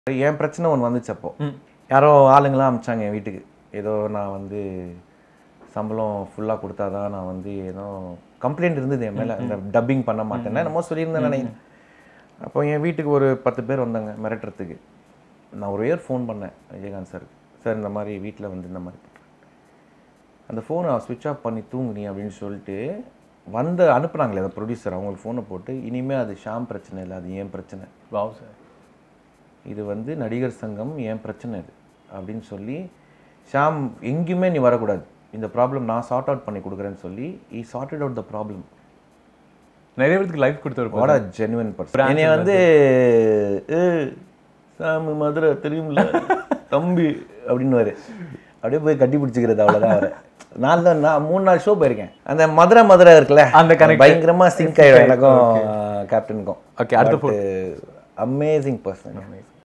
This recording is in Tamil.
என் பிரச்சனை ஒன்று வந்துச்சு அப்போ யாரோ ஆளுங்களாம் அமிச்சாங்க என் வீட்டுக்கு ஏதோ நான் வந்து சம்பளம் ஃபுல்லாக கொடுத்தாதான் நான் வந்து ஏதோ கம்ப்ளைண்ட் இருந்தது என் மேலே இந்த டப்பிங் பண்ண மாட்டேன்னு என்னமோ சொல்லியிருந்தேன் நினைக்கிறேன் அப்போ என் வீட்டுக்கு ஒரு பத்து பேர் வந்தாங்க மிரட்டுறதுக்கு நான் ஒரு இயர் ஃபோன் பண்ணேன் விஜயகாந்த் சார் சார் இந்த மாதிரி வீட்டில் வந்து இந்த மாதிரி பண்றேன். அந்த ஃபோனை ஸ்விட்ச் ஆஃப் பண்ணி தூங்குனி அப்படின்னு சொல்லிட்டு வந்து அனுப்புனாங்களே அந்த ப்ரொடியூசர் அவங்களுக்கு ஃபோனை போட்டு இனிமேல் அது ஷாம் பிரச்சனை இல்லை அது ஏன் பிரச்சனை வாவ் சார் இது வந்து நடிகர் சங்கம் ஏன் பிரச்சனை இது அப்படின்னு சொல்லி ஷாம் எங்கேயுமே நீ வரக்கூடாது இந்த ப்ராப்ளம் நான் சார்ட் அவுட் பண்ணி கொடுக்குறேன்னு சொல்லி ஈ சார்ட்டட் அவுட் த ப்ராப்ளம் நிறைய பேருக்கு லைஃப் கொடுத்தவர் வாட் அ ஜெனுவன் பர்சன் என்னைய வந்து "ஏ, சாமி மதுரை தெரியும்ல தம்பி அப்படின்னு அப்படியே போய் கட்டி பிடிச்சிக்கிறது அவ்வளோதான் அவரை நான் தான் நான் மூணு நாள் ஷோ போயிருக்கேன் அந்த மதுரை மதுரை இருக்குல்ல அந்த connect. பயங்கரமா சிங்க் ஆயிடும் எனக்கும் கேப்டனுக்கும் Okay, அடுத்த அமேசிங் பர்சன்